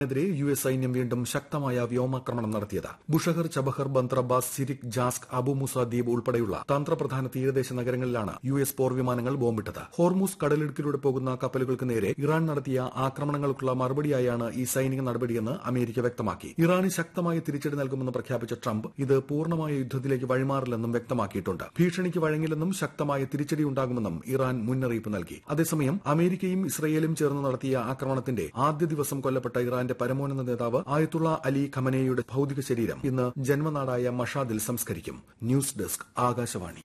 െതിരെ U S സൈന്യം വീണ്ടും ശക്തമായ വ്യോമാക്രമണം നടത്തിയത് Bushehr Chabahar Bandar Abbas Sirik Jask Abu Musa ദ്വീപ് ഉൾപ്പെടെയുള്ള തന്ത്രപ്രധാന തീരദേശ നഗരങ്ങളിലാണ് യു എസ് പോർ വിമാനങ്ങൾ ബോംബിട്ടത് ഹോർമൂസ് കടലിടുക്കിലൂടെ പോകുന്ന കപ്പലുകൾക്ക് നേരെ ഇറാൻ നടത്തിയ ആക്രമണങ്ങൾക്കുള്ള മറുപടിയായാണ് ഈ സൈനിക നടപടിയെന്ന് അമേരിക്ക വ്യക്തമാക്കി ഇറാന് ശക്തമായ തിരിച്ചടി നൽകുമെന്ന് പ്രഖ്യാപിച്ച ട്രംപ് ഇത് പൂർണ്ണമായ യുദ്ധത്തിലേക്ക് വഴിമാറില്ലെന്നും വ്യക്തമാക്കിയിട്ടുണ്ട് ഭീഷണിക്ക് വഴങ്ങില്ലെന്നും ശക്തമായ തിരിച്ചടി ഉണ്ടാകുമെന്നും ഇറാൻ മുന്നറിയിപ്പ് നൽകി അതേസമയം അമേരിക്കയും ഇസ്രയേലും ചേർന്ന് നടത്തിയ ആക്രമണത്തിന്റെ ആദ്യ ദിവസം കൊല്ലപ്പെട്ട ഇറാന്റെ പരമോന്നത നേതാവ് ആയത്തുള്ള അലി ഖമനേയുടെ ഭൌതിക ശരീരം ഇന്ന് ജന്മനാടായ മഷാദിൽ സംസ്കരിക്കും news desk Akashvani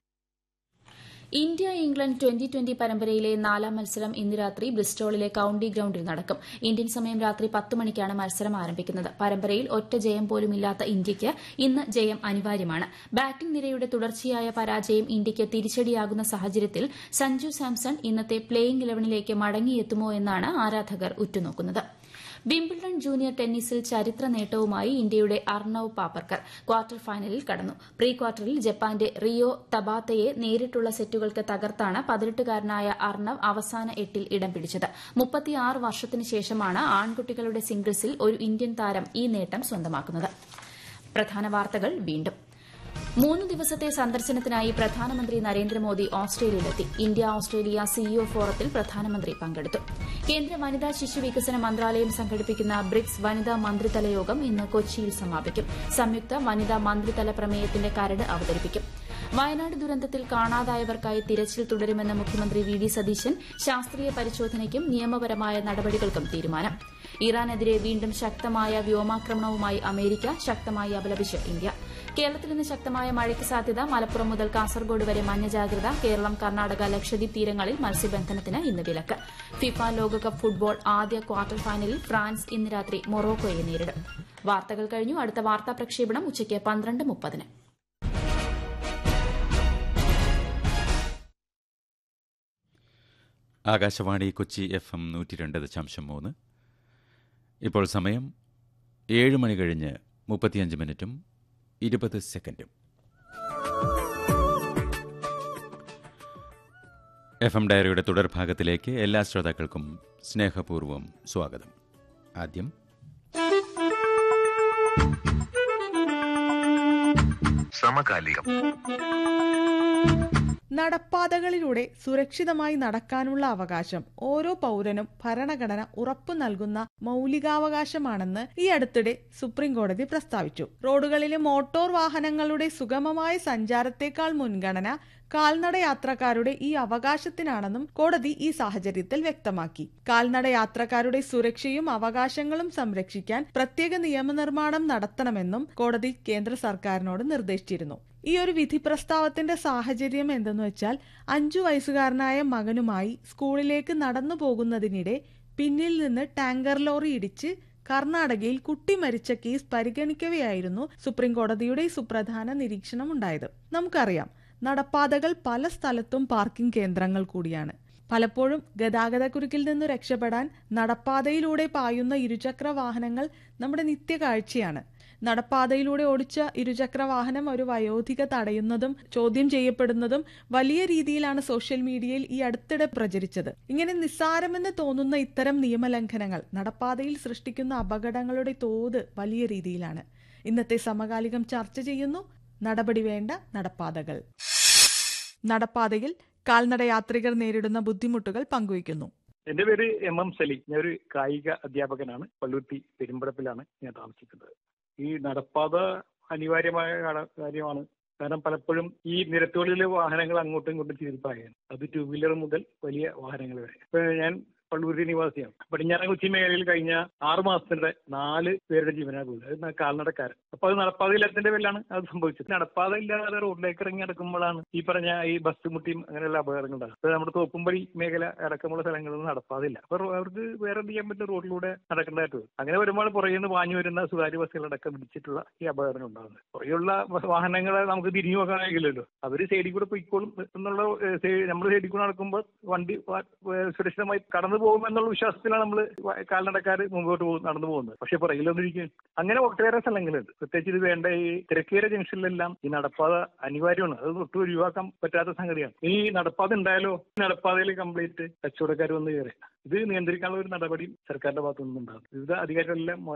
India England twenty twenty പരമ്പരയിലെ നാലാം മത്സരം ഇന്ന് രാത്രി ബ്രിസ്റ്റോളിലെ കൌണ്ടി ഗ്രൌണ്ടിൽ നടക്കും ഇന്ത്യൻ സമയം രാത്രി പത്ത് മണിക്കാണ് മത്സരം ആരംഭിക്കുന്നത് പരമ്പരയിൽ ഒറ്റ ജയം പോലുമില്ലാത്ത ഇന്ത്യയ്ക്ക് ഇന്ന് ജയം അനിവാര്യമാണ് ബാറ്റിംഗ് നിരയുടെ തുടർച്ചയായ പരാജയം ഇന്ത്യയ്ക്ക് തിരിച്ചടിയാകുന്ന സാഹചര്യത്തിൽ സഞ്ജു സാംസൺ ഇന്നത്തെ പ്ലേയിംഗ് ഇലവനിലേക്ക് മടങ്ങിയെത്തുമോ എന്നാണ് ആരാധകർ ഉറ്റുനോക്കുന്നത് വിംബിൾഡൺ ജൂനിയർ ടെന്നീസിൽ ചരിത്ര നേട്ടവുമായി ഇന്ത്യയുടെ അർണവ് പാപ്പർക്കർ ക്വാർട്ടർ ഫൈനലിൽ കടന്നു പ്രീ ക്വാർട്ടറിൽ ജപ്പാന്റെ റിയോ തബാത്തയെ നേരിട്ടുള്ള സെറ്റുകൾക്ക് തകർത്താണ് പതിനെട്ടുകാരനായ അർണവ് അവസാന എട്ടിൽ ഇടം പിടിച്ചത് മുപ്പത്തിയാറ് വർഷത്തിന് ശേഷമാണ് ആൺകുട്ടികളുടെ സിംഗിൾസിൽ ഒരു ഇന്ത്യൻ താരം ഈ നേട്ടം സ്വന്തമാക്കുന്നത് പ്രധാന വാർത്തകൾ വീണ്ടും മൂന്ന് ദിവസത്തെ സന്ദർശനത്തിനായി പ്രധാനമന്ത്രി നരേന്ദ്രമോദി ഓസ്ട്രേലിയയിലെത്തി ഇന്ത്യ ഓസ്ട്രേലിയ സിഇഒ ഫോറത്തിൽ പ്രധാനമന്ത്രി പങ്കെടുത്തു കേന്ദ്ര വനിതാ ശിശു വികസന മന്ത്രാലയം സംഘടിപ്പിക്കുന്ന ബ്രിക്സ് വനിതാ മന്ത്രിതല യോഗം ഇന്ന് കൊച്ചിയിൽ സമാപിക്കും സംയുക്ത വനിതാ മന്ത്രിതല പ്രമേയത്തിന്റെ കരട് അവതരിപ്പിക്കും വയനാട് ദുരന്തത്തിൽ കാണാതായവർക്കായി തിരച്ചിൽ തുടരുമെന്ന മുഖ്യമന്ത്രി വി ഡി സതീശൻ ശാസ്ത്രീയ പരിശോധനയ്ക്കും നിയമപരമായ നടപടികൾക്കും തീരുമാനം ഇറാനെതിരെ വീണ്ടും ശക്തമായ വ്യോമാക്രമണവുമായി അമേരിക്ക ശക്തമായി അപലപിച്ച് ഇന്ത്യ കേരളത്തിൽ ഇന്ന് ശക്തമായ മഴയ്ക്ക് സാധ്യത മലപ്പുറം മുതൽ കാസർഗോഡ് വരെ മഞ്ഞ ജാഗ്രത കേരളം കർണാടക ലക്ഷദ്വീപ് തീരങ്ങളിൽ മത്സ്യബന്ധനത്തിന് ഇന്ന് വിലക്ക് ഫിഫ ലോകകപ്പ് ഫുട്ബോൾ ആദ്യ ക്വാർട്ടർ ഫൈനലിൽ ഫ്രാൻസ് ഇന്ന് രാത്രി മൊറോക്കോയെ നേരിടും വാർത്തകൾ കഴിഞ്ഞു അടുത്ത വാർത്താ പ്രക്ഷേപണം ഉച്ചയ്ക്ക് പന്ത്രണ്ട് മുപ്പതിന് ആകാശവാണി കൊച്ചി എഫ് എം നൂറ്റി രണ്ട് ദശാംശം മൂന്ന് ഇപ്പോൾ സമയം ഏഴ് മണി കഴിഞ്ഞ് മുപ്പത്തിയഞ്ച് മിനിറ്റും ഇരുപത് സെക്കൻഡും എഫ് എം ഡയറിയുടെ തുടർഭാഗത്തിലേക്ക് എല്ലാ ശ്രോതാക്കൾക്കും സ്നേഹപൂർവ്വം സ്വാഗതം ആദ്യം സമകാലികം നടപ്പാതകളിലൂടെ സുരക്ഷിതമായി നടക്കാനുള്ള അവകാശം ഓരോ പൗരനും ഭരണഘടന ഉറപ്പു നൽകുന്ന മൗലികാവകാശമാണെന്ന് ഈ അടുത്തിടെ സുപ്രീം കോടതി പ്രസ്താവിച്ചു റോഡുകളിലെ മോട്ടോർ വാഹനങ്ങളുടെ സുഗമമായ സഞ്ചാരത്തേക്കാൾ മുൻഗണന കാൽനട യാത്രക്കാരുടെ ഈ അവകാശത്തിനാണെന്നും കോടതി ഈ സാഹചര്യത്തിൽ വ്യക്തമാക്കി കാൽനട യാത്രക്കാരുടെ സുരക്ഷയും അവകാശങ്ങളും സംരക്ഷിക്കാൻ പ്രത്യേക നിയമനിർമ്മാണം നടത്തണമെന്നും കോടതി കേന്ദ്ര സർക്കാരിനോട് നിർദ്ദേശിച്ചിരുന്നു ഈ ഒരു വിധി പ്രസ്താവത്തിന്റെ സാഹചര്യം എന്തെന്ന് വെച്ചാൽ അഞ്ചു വയസ്സുകാരനായ മകനുമായി സ്കൂളിലേക്ക് നടന്നു പോകുന്നതിനിടെ പിന്നിൽ നിന്ന് ടാങ്കർ ലോറി ഇടിച്ച് കർണാടകയിൽ കുട്ടി മരിച്ച കേസ് പരിഗണിക്കവെയായിരുന്നു സുപ്രീം കോടതിയുടെ ഈ സുപ്രധാന നിരീക്ഷണം ഉണ്ടായത് നമുക്കറിയാം നടപ്പാതകൾ പല സ്ഥലത്തും പാർക്കിംഗ് കേന്ദ്രങ്ങൾ കൂടിയാണ് പലപ്പോഴും ഗതാഗതക്കുരുക്കിൽ നിന്ന് രക്ഷപ്പെടാൻ നടപ്പാതയിലൂടെ പായുന്ന ഇരുചക്ര വാഹനങ്ങൾ നമ്മുടെ നിത്യകാഴ്ചയാണ് നടപ്പാതയിലൂടെ ഓടിച്ച ഇരുചക്ര വാഹനം ഒരു വയോധിക തടയുന്നതും ചോദ്യം ചെയ്യപ്പെടുന്നതും വലിയ രീതിയിലാണ് സോഷ്യൽ മീഡിയയിൽ ഈ അടുത്തിടെ പ്രചരിച്ചത് ഇങ്ങനെ നിസ്സാരമെന്ന് തോന്നുന്ന ഇത്തരം നിയമലംഘനങ്ങൾ നടപ്പാതയിൽ സൃഷ്ടിക്കുന്ന അപകടങ്ങളുടെ തോത് വലിയ രീതിയിലാണ് ഇന്നത്തെ സമകാലികം ചർച്ച ചെയ്യുന്നു നടപടി വേണ്ട നടപ്പാതകൾ നടപ്പാതയിൽ കാൽനട യാത്രികർ നേരിടുന്ന ബുദ്ധിമുട്ടുകൾ പങ്കുവയ്ക്കുന്നു എന്റെ പേര് എം എം സലീം ഞാൻ ഒരു കായിക അധ്യാപകനാണ് പള്ളുത്തി പെരുമ്പടപ്പിലാണ് ഞാൻ താമസിക്കുന്നത് ഈ നടപ്പാത അനിവാര്യമായ കാ- കാര്യമാണ് കാരണം പലപ്പോഴും ഈ നിരത്തുകളിലെ വാഹനങ്ങൾ അങ്ങോട്ടും ഇങ്ങോട്ടും തിരിപ്പായാണ് അത് ടൂ വീലർ മുതൽ വലിയ വാഹനങ്ങൾ വരെ ഇപ്പൊ ഞാൻ പള്ളൂരി നിവാസിയാണ് പടിഞ്ഞാറൻ കൊച്ചി മേഖലയിൽ കഴിഞ്ഞ ആറ് മാസത്തിനിടെ നാല് പേരുടെ ജീവനാണ് പോയത് അത് ന- കാൽനടക്കാരൻ അപ്പൊ അത് നടപ്പാതയില്ലാത്തതിന്റെ പേരിലാണ് അത് സംഭവിച്ചത് നടപ്പാത ഇല്ലാതെ റോഡിലേക്ക് ഇറങ്ങി നടക്കുമ്പോഴാണ് ഈ പറഞ്ഞ ഈ ബസ് മുട്ടിയും അങ്ങനെയുള്ള അപകടങ്ങൾ ഉണ്ടാകുന്നത് അപ്പൊ നമ്മുടെ തോപ്പുംപടി മേഖല അടക്കമുള്ള സ്ഥലങ്ങളിൽ നടപ്പാതില്ല അപ്പൊ റോ- അവർക്ക് വേറെ എന്ത് ചെയ്യാൻ പറ്റും റോഡിലൂടെ നടക്കേണ്ടതായിട്ട് വരും അങ്ങനെ വരുമ്പോൾ പുറകിൽ നിന്ന് പാഞ്ഞു വരുന്ന സ്വകാര്യ ബസ്സുകളടക്കം പിടിച്ചിട്ടുള്ള ഈ അപകടങ്ങൾ ഉണ്ടാകുന്നത് പുറകെയുള്ള വാഹനങ്ങളെ നമുക്ക് തിരിഞ്ഞു നോക്കാൻ കഴിയില്ലല്ലോ അവര് സൈഡിൽ കൂടെ പൊയ്ക്കോളും എന്നുള്ള നമ്മൾ സൈഡിൽ കൂടെ നടക്കുമ്പോൾ വണ്ടി വാ- ഏഹ് സുരക്ഷിതമായി കടന്നു നടന്നു പോകുമെന്നുള്ള വിശ്വാസത്തിലാണ് നമ്മൾ കാൽനടക്കാർ മുമ്പോട്ട് പോകും നടന്നു പോകുന്നത് പക്ഷെ ഇപ്പൊ റെയിലൊന്നിരിക്കും അങ്ങനെ ഒട്ടേറെ സ്ഥലങ്ങളുണ്ട് പ്രത്യേകിച്ച് ഇത് വേണ്ട ഈ തിരക്കേറിയ ജംഗ്ഷനിലെല്ലാം ഈ നടപ്പാത അനിവാര്യമാണ് അത് ഒട്ടും ഒഴിവാക്കാൻ പറ്റാത്ത സംഗതിയാണ് ഈ നടപ്പാത ഉണ്ടായാലോ ഈ നടപ്പാതയിൽ കംപ്ലീറ്റ് കച്ചവടക്കാർ വന്ന് കയറി ഇത് നിയന്ത്രിക്കാനുള്ള ഒരു നടപടിയും സർക്കാരിന്റെ ഭാഗത്തുനിന്നും ഉണ്ടാകും വിവിധ അധികാരികളെല്ലാം